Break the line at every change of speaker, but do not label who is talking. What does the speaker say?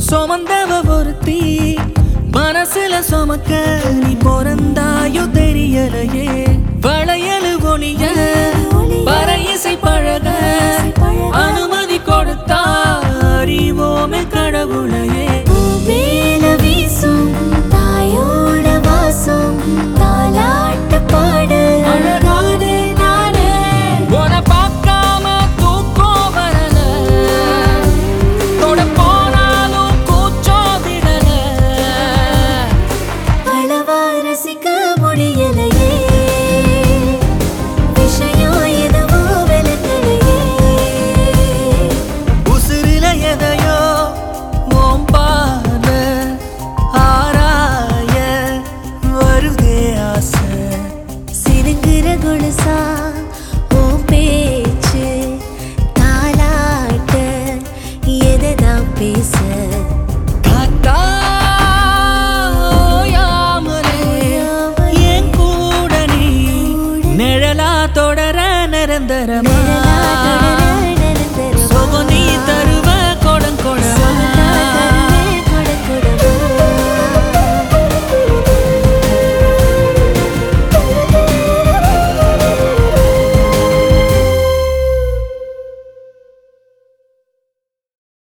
சுமந்தவ ஒருத்தி மனசுல சுமக்க நீ பிறந்தாயோ தெரியலையே வளையலு ஒளிய பறையிசை பழக அனுமதி கொடுத்தா அறிவோமே கடவுளையே
மேல வீசும் தாயோட வாசம் தாலாட்டு பாடு
அழகானே நானே உன்னை பார்க்காம தூக்கம் வரல தொட போனாலும் கூச்சம் விடல
அளவா ரசிக்க முடியலையே விஷயம் எதுவோ விளக்கலையே
உசுரில எதையோ ஓம்பாத ஆராய வருதே ஆசை
சிறுங்குற குணசா ஓ பேச்சு தாலாட்ட எதைதான் பேச